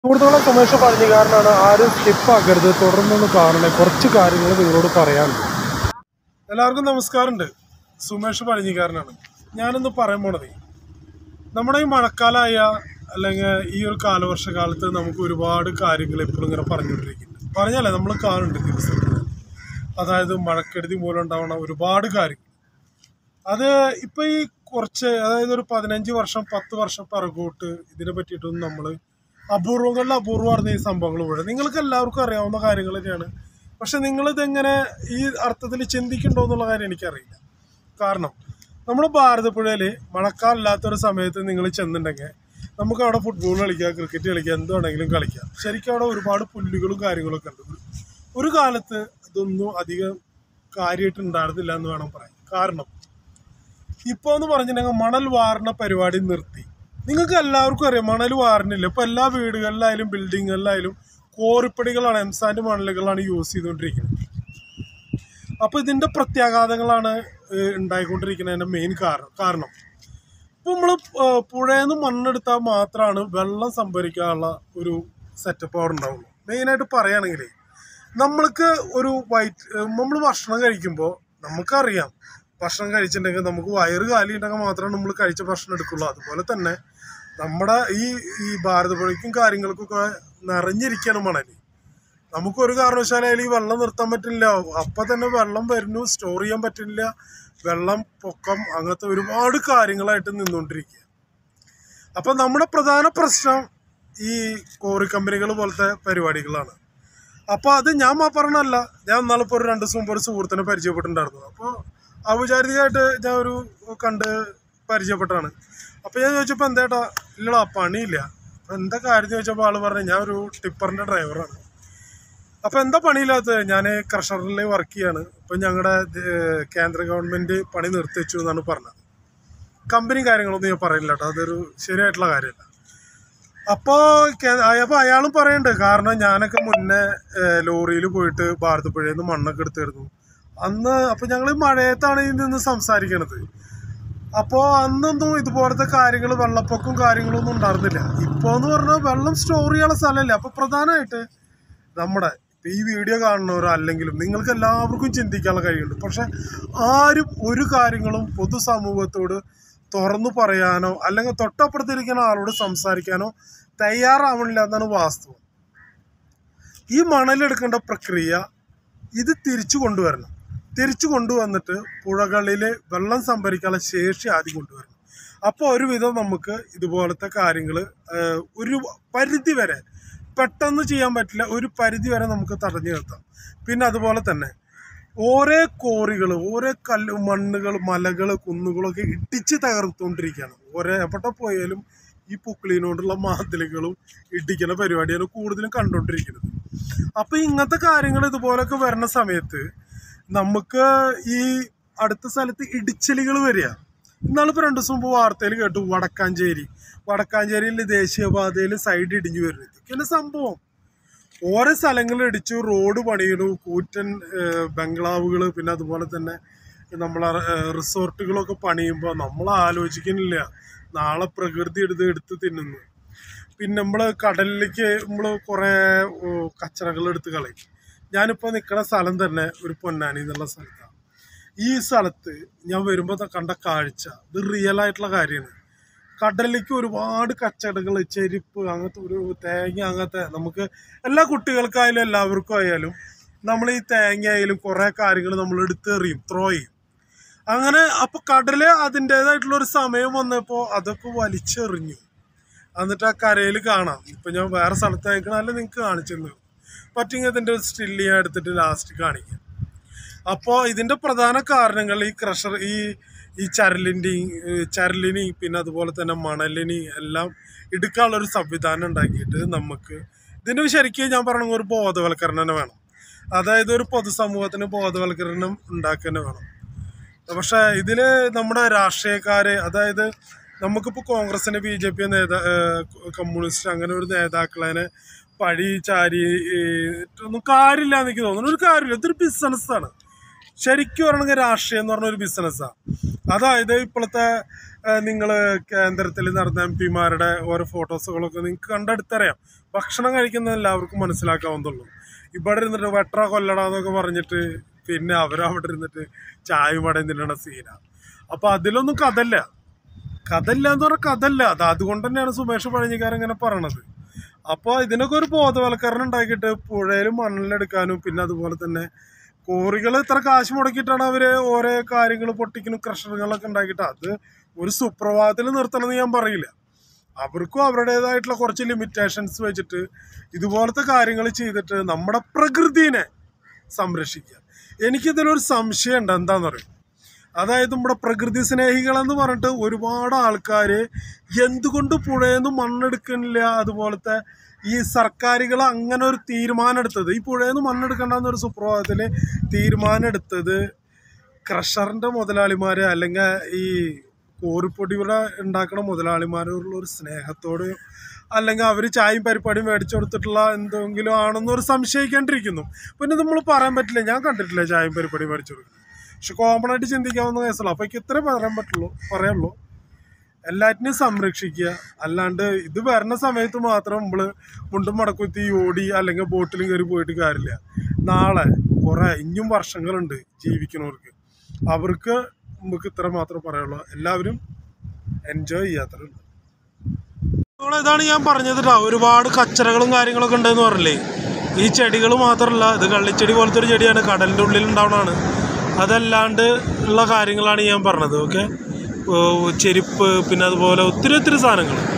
സുഹൃത്തുക്കളെ സുമേഷ് പഴഞ്ഞിക്കാരനാണ് ആരും സ്കിപ്പ് ആക്കരുത് തുടർന്നൊന്ന് കാണണേ കുറച്ച് കാര്യങ്ങൾ നിങ്ങളോട് പറയാനുണ്ട് എല്ലാവർക്കും നമസ്കാരമുണ്ട് സുമേഷ് പഴഞ്ഞിക്കാരനാണ് ഞാനിന്ന് പറയാൻ പോണത് നമ്മുടെ ഈ മഴക്കാലമായ അല്ലെങ്കിൽ ഈ ഒരു കാലവർഷകാലത്ത് നമുക്ക് ഒരുപാട് കാര്യങ്ങൾ എപ്പോഴും ഇങ്ങനെ പറഞ്ഞുകൊണ്ടിരിക്കുന്നുണ്ട് പറഞ്ഞല്ലേ നമ്മൾ കാണുന്നുണ്ട് ദിവസങ്ങളിൽ അതായത് മഴക്കെടുതി മൂലം ഉണ്ടാവുന്ന ഒരുപാട് കാര്യങ്ങൾ അത് ഇപ്പൊ ഈ കുറച്ച് അതായത് ഒരു പതിനഞ്ച് വർഷം പത്ത് വർഷം പിറകോട്ട് ഇതിനെ പറ്റിയിട്ടൊന്നും നമ്മൾ അപൂർവങ്ങളിൽ അപൂർവമാണ് ഈ സംഭവങ്ങൾ മുഴുവൻ നിങ്ങൾക്ക് എല്ലാവർക്കും അറിയാവുന്ന കാര്യങ്ങൾ തന്നെയാണ് പക്ഷെ നിങ്ങളിതെങ്ങനെ ഈ അർത്ഥത്തിൽ ചിന്തിക്കണ്ടോ എന്നുള്ള കാര്യം എനിക്കറിയില്ല കാരണം നമ്മുടെ ഭാരതപ്പുഴയിൽ മഴക്കാലമില്ലാത്തൊരു സമയത്ത് നിങ്ങൾ ചെന്നിട്ടുണ്ടെങ്കിൽ നമുക്ക് അവിടെ ഫുട്ബോൾ കളിക്കാം ക്രിക്കറ്റ് കളിക്കാം എന്താണെങ്കിലും കളിക്കാം ശരിക്കും അവിടെ ഒരുപാട് പുല്ലുകളും കാര്യങ്ങളൊക്കെ ഉണ്ട് ഒരു കാലത്ത് ഇതൊന്നും അധികം കാര്യമായിട്ട് ഉണ്ടായിരുന്നില്ല എന്ന് വേണം പറയാൻ കാരണം ഇപ്പൊ എന്ന് പറഞ്ഞിട്ടുണ്ടെങ്കിൽ മണൽ വാരണ പരിപാടി നിർത്തി നിങ്ങൾക്ക് എല്ലാവർക്കും അറിയാം മണൽ വാരണില്ല ഇപ്പൊ എല്ലാ വീടുകളിലായാലും ബിൽഡിങ്ങുകളിലായാലും കോറിപ്പടികളാണ് എംസാൻഡ് മണലുകളാണ് യൂസ് ചെയ്തുകൊണ്ടിരിക്കുന്നത് അപ്പൊ ഇതിന്റെ പ്രത്യാഘാതങ്ങളാണ് ഏഹ്, ഉണ്ടായിക്കൊണ്ടിരിക്കുന്നതിന്റെ മെയിൻ കാരണം കാരണം ഇപ്പൊ നമ്മള് പുഴയിൽ നിന്ന് മണ്ണെടുത്താൽ മാത്രമാണ് വെള്ളം സംഭരിക്കാനുള്ള ഒരു സെറ്റപ്പ് അവിടെ ഉണ്ടാവുള്ളൂ മെയിനായിട്ട് പറയുകയാണെങ്കിൽ നമ്മൾക്ക് ഒരു വൈറ്റ് നമ്മൾ ഭക്ഷണം കഴിക്കുമ്പോൾ നമുക്കറിയാം ഭക്ഷണം കഴിച്ചിട്ടുണ്ടെങ്കിൽ നമുക്ക് വയറ് കാലി ഉണ്ടെങ്കിൽ മാത്രമേ നമ്മൾ കഴിച്ച ഭക്ഷണം എടുക്കുള്ളൂ അതുപോലെ തന്നെ നമ്മുടെ ഈ ഈ ഭാരതപ്പുഴയ്ക്കും കാര്യങ്ങൾക്കൊക്കെ നിറഞ്ഞിരിക്കുകയാണ് മണല് നമുക്കൊരു കാരണവശാലും ഈ വെള്ളം നിർത്താൻ പറ്റില്ല അപ്പൊ തന്നെ വെള്ളം വരുന്നു സ്റ്റോർ ചെയ്യാൻ പറ്റില്ല വെള്ളം പൊക്കം അങ്ങനത്തെ ഒരുപാട് കാര്യങ്ങളായിട്ട് നിന്നുകൊണ്ടിരിക്കുക അപ്പൊ നമ്മുടെ പ്രധാന പ്രശ്നം ഈ കോറി കമ്പനികൾ പോലത്തെ പരിപാടികളാണ് അപ്പൊ അത് ഞാൻ മാ പറഞ്ഞല്ല ഞാൻ ഇന്നാളിപ്പോ ഒരു രണ്ട് ദിവസം മുമ്പ് ഒരു സുഹൃത്തിനെ പരിചയപ്പെട്ടിട്ടുണ്ടായിരുന്നു അപ്പോൾ ഔപചാരികമായിട്ട് ഞാൻ ഒരു കണ്ട് പരിചയപ്പെട്ടാണ് അപ്പൊ ഞാൻ ചോദിച്ചപ്പോ എന്താ ഇല്ലടാ പണിയില്ല അപ്പൊ എന്താ കാര്യം ചോദിച്ചപ്പോൾ ആള് പറഞ്ഞു ഞാൻ ഒരു ടിപ്പറിന്റെ ഡ്രൈവറാണ് അപ്പൊ എന്താ പണിയില്ലാത്തത് ഞാൻ ക്രഷറിൽ വർക്ക് ചെയ്യാണ് ഇപ്പൊ ഞങ്ങളുടെ കേന്ദ്ര ഗവൺമെന്റ് പണി നിർത്തിവെച്ചു എന്നാണ് പറഞ്ഞത് കമ്പനി കാര്യങ്ങളൊന്നും ഞാൻ പറയില്ല കേട്ടോ അതൊരു ശരിയായിട്ടുള്ള കാര്യമല്ല അപ്പോ കേ- അപ്പൊ അയാളും പറയുന്നുണ്ട് കാരണം ഞാനൊക്കെ മുന്നേ ലോറിയിൽ പോയിട്ട് ഭാരതപ്പുഴയിൽ നിന്ന് മണ്ണൊക്കെ എടുത്തിരുന്നു അന്ന് അപ്പൊ ഞങ്ങൾ മഴയത്താണ് ഈ നിന്ന് സംസാരിക്കണത് അപ്പോ അന്നൊന്നും ഇതുപോലത്തെ കാര്യങ്ങൾ വെള്ളപ്പൊക്കവും കാര്യങ്ങളും ഒന്നും ഉണ്ടായിരുന്നില്ല ഇപ്പൊ എന്ന് പറഞ്ഞാൽ വെള്ളം സ്റ്റോർ ചെയ്യാനുള്ള സ്ഥലമല്ല അപ്പൊ പ്രധാനമായിട്ട് നമ്മുടെ ഇപ്പൊ ഈ വീഡിയോ കാണുന്നവരോ അല്ലെങ്കിലും നിങ്ങൾക്ക് എല്ലാവർക്കും ചിന്തിക്കാനുള്ള കഴിയുണ്ട് പക്ഷെ ആരും ഒരു കാര്യങ്ങളും പൊതുസമൂഹത്തോട് തുറന്നു പറയാനോ അല്ലെങ്കിൽ തൊട്ടപ്പുറത്തിരിക്കുന്ന ആളോട് സംസാരിക്കാനോ തയ്യാറാവണില്ല എന്നാണ് വാസ്തവം ഈ മണലെടുക്കേണ്ട പ്രക്രിയ ഇത് തിരിച്ചു കൊണ്ടുവരണം തിരിച്ചു കൊണ്ടുവന്നിട്ട് പുഴകളിൽ വെള്ളം സംഭരിക്കാനുള്ള ശേഷി ആദ്യം കൊണ്ടുവരണം അപ്പോൾ ഒരുവിധം നമുക്ക് ഇതുപോലത്തെ കാര്യങ്ങൾ ഒരു പരിധി വരെ പെട്ടെന്ന് ചെയ്യാൻ പറ്റില്ല ഒരു പരിധി വരെ നമുക്ക് തടഞ്ഞു നിർത്താം പിന്നെ അതുപോലെ തന്നെ ഓരോ കോറികൾ ഓരോ കല്ല് മണ്ണുകൾ മലകൾ കുന്നുകളൊക്കെ ഇടിച്ച് തകർത്തുകൊണ്ടിരിക്കുകയാണ് ഓരോ എവിടെ പോയാലും ഈ പുക്കളീനോടുള്ള മാതിലുകളും ഇടിക്കുന്ന പരിപാടിയാണ് കൂടുതലും കണ്ടുകൊണ്ടിരിക്കുന്നത് അപ്പൊ ഇങ്ങനത്തെ കാര്യങ്ങൾ ഇതുപോലൊക്കെ വരുന്ന സമയത്ത് നമുക്ക് ഈ അടുത്ത സ്ഥലത്ത് ഇടിച്ചിലുകൾ വരിക ഇന്നാളിപ്പോ രണ്ടു ദിവസം മുമ്പ് വാർത്തയിൽ കേട്ടു വടക്കാഞ്ചേരി വടക്കാഞ്ചേരിയിൽ ദേശീയപാതയിൽ സൈഡ് ഇടിഞ്ഞു വരുന്നത് ഇതൊക്കെയാണ് സംഭവം ഓരോ സ്ഥലങ്ങളിൽ ഇടിച്ചു റോഡ് പണിയണു കൂറ്റൻ ബംഗ്ലാവുകൾ പിന്നെ അതുപോലെ തന്നെ നമ്മളെ ഏഹ്, റിസോർട്ടുകളൊക്കെ പണിയുമ്പോൾ നമ്മൾ ആലോചിക്കുന്നില്ല നാളെ പ്രകൃതി എടുത്ത് എടുത്ത് തിന്നുന്നു പിന്നെ നമ്മൾ കടലിലേക്ക് നമ്മൾ കുറേ കച്ചറകൾ എടുത്ത് കളയും ഞാനിപ്പോൾ നിൽക്കുന്ന സ്ഥലം തന്നെ ഒരു പൊന്നാനി എന്നുള്ള സ്ഥലത്താണ് ഈ സ്ഥലത്ത് ഞാൻ വരുമ്പോൾ കണ്ട കാഴ്ച ഇത് റിയൽ ആയിട്ടുള്ള കാര്യമാണ് കടലിലേക്ക് ഒരുപാട് കച്ചടകൾ ചെരുപ്പ് അങ്ങനത്തെ ഒരു തേങ്ങ അങ്ങനത്തെ നമുക്ക് എല്ലാ കുട്ടികൾക്കായാലും എല്ലാവർക്കും ആയാലും നമ്മൾ ഈ തേങ്ങ ആയാലും കുറെ കാര്യങ്ങൾ നമ്മൾ എടുത്തെറിയും ത്രോ ചെയ്യും അങ്ങനെ അപ്പൊ കടല് അതിൻ്റെതായിട്ടുള്ള ഒരു സമയം വന്നപ്പോ അതൊക്കെ വലിച്ചെറിഞ്ഞു എന്നിട്ട് ആ കരയിൽ കാണാം ഇപ്പൊ ഞാൻ വേറെ സ്ഥലത്ത് അയക്കണല്ലേ നിങ്ങൾക്ക് കാണിച്ചു തന്നു പറ്റുമെങ്കിൽ ഇതിന്റെ ഒരു സ്റ്റില്ല് ഞാൻ എടുത്തിട്ട് ലാസ്റ്റ് കാണിക്കാം അപ്പോൾ ഇതിന്റെ പ്രധാന കാരണങ്ങൾ ഈ ക്രഷർ ഈ ഈ ചരലിൻ്റെയും ചരലിനെയും പിന്നെ അതുപോലെ തന്നെ മണലിനെയും എല്ലാം എടുക്കാനുള്ള ഒരു സംവിധാനം ഉണ്ടാക്കിയിട്ട് നമുക്ക് ഇതിന് ശരിക്കും ഞാൻ പറഞ്ഞ ഒരു ബോധവൽക്കരണം തന്നെ വേണം അതായത് ഒരു പൊതുസമൂഹത്തിന് ബോധവൽക്കരണം ഉണ്ടാക്കുക തന്നെ വേണം പക്ഷെ ഇതില് നമ്മുടെ രാഷ്ട്രീയക്കാര് അതായത് നമുക്കിപ്പോ കോൺഗ്രസിന്റെ ബി ജെ പി നേതാ ഏഹ് കമ്മ്യൂണിസ്റ്റ് അങ്ങനെ ഒരു നേതാക്കളെ പഴി ചാരി ഏഹ് ഒന്നും കാര്യമില്ല എന്ന് എനിക്ക് തോന്നുന്നു ഒരു കാര്യമില്ല ഇതൊരു ബിസിനസ്സാണ് ശരിക്കും പറയണമെങ്കിൽ രാഷ്ട്രീയം എന്ന് പറഞ്ഞ ഒരു ബിസിനസ്സാണ് അതായത് ഇപ്പോഴത്തെ നിങ്ങൾ കേന്ദ്രത്തിൽ നടന്ന എം പിമാരുടെ ഓരോ ഫോട്ടോസുകളൊക്കെ നിങ്ങൾക്ക് കണ്ടെടുത്തറിയാം ഭക്ഷണം കഴിക്കുന്ന എല്ലാവർക്കും മനസ്സിലാക്കാവുന്നതുള്ളൂ ഇവിടെ ഇരുന്നിട്ട് വെട്ടറ കൊല്ലട എന്നൊക്കെ പറഞ്ഞിട്ട് പിന്നെ അവരവിടെ ഇരുന്നിട്ട് ചായ വടയും തിന്നണ സീനാണ് അപ്പൊ അതിലൊന്നും കഥല്ല കഥല്ല എന്ന് പറഞ്ഞാൽ കഥല്ല അത് അതുകൊണ്ട് തന്നെയാണ് സുമേഷ് പഴഞ്ഞിക്കാരൻ ഇങ്ങനെ പറയണത് അപ്പോൾ ഇതിനൊക്കെ ഒരു ബോധവൽക്കരണം ഉണ്ടാക്കിയിട്ട് പുഴയിൽ മണലെടുക്കാനും പിന്നെ അതുപോലെ തന്നെ കോറികൾ ഇത്ര കാശ് മുടക്കിയിട്ടാണ് അവര് ഓരോ കാര്യങ്ങൾ പൊട്ടിക്കലും ക്രഷറുകളൊക്കെ ഉണ്ടാക്കിയിട്ട് അത് ഒരു സുപ്രഭാതത്തിൽ നിർത്തണമെന്ന് ഞാൻ പറയില്ല അവർക്കും അവരുടേതായിട്ടുള്ള കുറച്ച് ലിമിറ്റേഷൻസ് വെച്ചിട്ട് ഇതുപോലത്തെ കാര്യങ്ങൾ ചെയ്തിട്ട് നമ്മുടെ പ്രകൃതിനെ സംരക്ഷിക്കുക എനിക്കിതിലൊരു സംശയം ഉണ്ട് എന്താണെന്നറിയും അതായത് നമ്മുടെ പ്രകൃതി സ്നേഹികളെന്ന് പറഞ്ഞിട്ട് ഒരുപാട് ആൾക്കാർ എന്തുകൊണ്ട് പുഴയെന്ന് മണ്ണെടുക്കണില്ല അതുപോലത്തെ ഈ സർക്കാരുകൾ അങ്ങനെ ഒരു തീരുമാനം എടുത്തത് ഈ പുഴയെന്ന് മണ്ണെടുക്കണ്ടെന്നൊരു സുപ്രഭാതത്തിൽ തീരുമാനം എടുത്തത് ക്രഷറിൻ്റെ മുതലാളിമാർ അല്ലെങ്കിൽ ഈ കോറിപ്പൊടിയുടെ ഉണ്ടാക്കുന്ന മുതലാളിമാരോടുള്ള ഒരു സ്നേഹത്തോട് അല്ലെങ്കിൽ അവർ ചായയും പരിപാടിയും മേടിച്ചു കൊടുത്തിട്ടുള്ള എന്തെങ്കിലും ആണെന്നൊരു സംശയിക്കാണ്ടിരിക്കുന്നു പിന്നെ നമ്മൾ പറയാൻ പറ്റില്ല ഞാൻ കണ്ടിട്ടില്ല ചായയും പരിപാടിയും മേടിച്ചു കൊടുക്കുന്നത് പക്ഷെ കോമൺ ആയിട്ട് ചിന്തിക്കാവുന്ന കേസുള്ളൂ അപ്പോൾ എനിക്ക് ഇത്രേ പറയാൻ പറ്റുള്ളൂ പറയുള്ളൂ എല്ലാറ്റിനെയും സംരക്ഷിക്കുക അല്ലാണ്ട് ഇത് വരുന്ന സമയത്ത് മാത്രം നമ്മൾ മുണ്ടും മടക്കുത്തി ഓടി അല്ലെങ്കിൽ ബോട്ടിലും കയറി പോയിട്ട് കാര്യമില്ല നാളെ കുറേ ഇനിയും വർഷങ്ങളുണ്ട് ജീവിക്കുന്നവർക്ക് അവർക്ക് നമുക്ക് ഇത്ര മാത്രമേ പറയുള്ളൂ എല്ലാവരും എൻജോയ് ചെയ്യാത്തേ ഉള്ളൂ ഇതാണ് ഞാൻ പറഞ്ഞത് ട്ടോ. ഒരുപാട് കച്ചറകളും കാര്യങ്ങളൊക്കെ ഉണ്ടെന്ന് പറഞ്ഞില്ലേ ഈ ചെടികൾ മാത്രമല്ല ഇത് കള്ളിച്ചെടി പോലത്തെ ഒരു ചെടിയാണ് കടലിൻ്റെ ഉള്ളിൽ ഉണ്ടാവണതാണ് അതല്ലാണ്ട് ഉള്ള കാര്യങ്ങളാണ് ഞാൻ പറഞ്ഞത് ഓക്കെ ചെരുപ്പ് പിന്നെ അതുപോലെ ഒത്തിരി ഒത്തിരി സാധനങ്ങൾ